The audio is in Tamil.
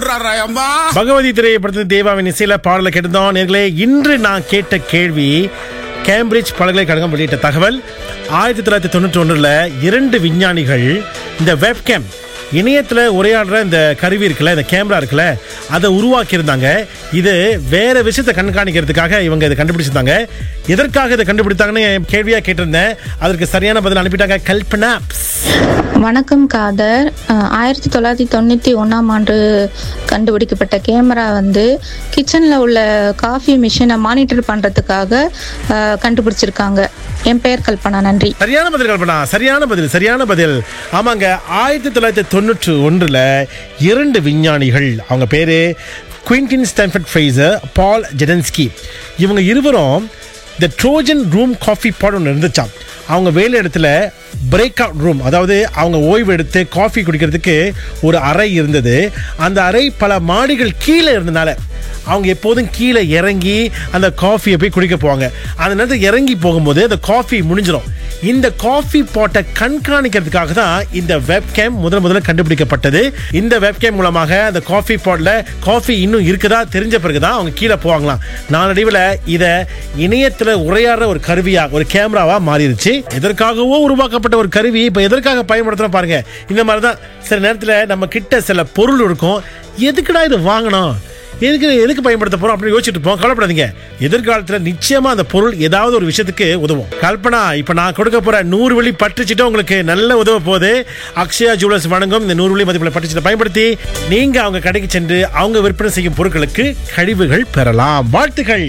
விடுறாரா அம்மா பகவதி திரைப்படத்தில் தேவாவின் இசையில பாடலை கேட்டிருந்தோம் நேர்களே இன்று நான் கேட்ட கேள்வி கேம்பிரிட்ஜ் பல்கலைக்கழகம் வெளியிட்ட தகவல் ஆயிரத்தி தொள்ளாயிரத்தி தொண்ணூற்றி ஒன்றில் இரண்டு விஞ்ஞானிகள் இந்த வெப்கேம் இணையத்தில் உரையாடுற இந்த கருவி இருக்குல்ல இந்த கேமரா இருக்குல்ல அதை உருவாக்கியிருந்தாங்க இது வேற விஷயத்தை கண்காணிக்கிறதுக்காக இவங்க இதை கண்டுபிடிச்சிருந்தாங்க எதற்காக இதை கண்டுபிடித்தாங்கன்னு கேள்வியாக கேட்டிருந்தேன் அதற்கு சரியான பதில் அனுப்பிட்டாங்க கல்பனா வணக்கம் காதர் அஹ், ஆயிரத்தி தொள்ளாயிரத்தி தொண்ணூற்றி ஒன்றாம் ஆண்டு கண்டுபிடிக்கப்பட்ட கேமரா வந்து கிச்சனில் உள்ள காஃபி மிஷினை மானிட்டர் பண்ணுறதுக்காக கண்டுபிடிச்சிருக்காங்க என் பெயர் கல்பனா நன்றி சரியான பதில் கல்பனா சரியான பதில் சரியான பதில் ஆமாங்க ஆயிரத்தி தொள்ளாயிரத்தி தொண்ணூற்று ஒன்றில் இரண்டு விஞ்ஞானிகள் அவங்க பேரு குவிண்டின் ஸ்டான்ஃபர்ட் ஃப்ரைசர் பால் ஜெடன்ஸ்கி இவங்க இருவரும் இந்த ட்ரோஜன் ரூம் காஃபி பாட் ஒன்று இருந்துச்சாம் அவங்க வேலை இடத்துல பிரேக் அவுட் ரூம் அதாவது அவங்க ஓய்வு எடுத்து காஃபி குடிக்கிறதுக்கு ஒரு அறை இருந்தது அந்த அறை பல மாடிகள் கீழே இருந்தனால அவங்க எப்போதும் கீழே இறங்கி அந்த காஃபியை போய் குடிக்க போவாங்க அந்த நேரத்தில் இறங்கி போகும்போது அந்த காஃபி முடிஞ்சிடும் இந்த காஃபி பாட்டை கண்காணிக்கிறதுக்காக தான் இந்த வெப்கேம் முதல் முதல்ல கண்டுபிடிக்கப்பட்டது இந்த வெப்கேம் மூலமாக அந்த காஃபி பாட்டில் காஃபி இன்னும் இருக்குதா தெரிஞ்ச பிறகு தான் அவங்க கீழே போவாங்களாம் நாளடைவில் இதை இணையத்தில் உரையாடுற ஒரு கருவியா ஒரு கேமராவா மாறிடுச்சு எதற்காகவோ உருவாக்கப்பட்ட ஒரு கருவி இப்போ எதற்காக பயன்படுத்துறோம் பாருங்க இந்த மாதிரி தான் சில நேரத்தில் நம்ம கிட்ட சில பொருள் இருக்கும் எதுக்குடா இது வாங்கணும் எதுக்கு எதுக்கு பயன்படுத்த போறோம் அப்படின்னு யோசிச்சுட்டு இருப்போம் கவலைப்படாதீங்க எதிர்காலத்துல நிச்சயமா அந்த பொருள் ஏதாவது ஒரு விஷயத்துக்கு உதவும் கல்பனா இப்ப நான் கொடுக்க போற நூறு வழி பட்டுச்சிட்டு உங்களுக்கு நல்ல உதவ போகுது அக்ஷயா ஜுவல்லர்ஸ் வழங்கும் இந்த நூறு வழி மதிப்புள்ள பட்டுச்சீட்டை பயன்படுத்தி நீங்க அவங்க கடைக்கு சென்று அவங்க விற்பனை செய்யும் பொருட்களுக்கு கழிவுகள் பெறலாம் வாழ்த்துக்கள்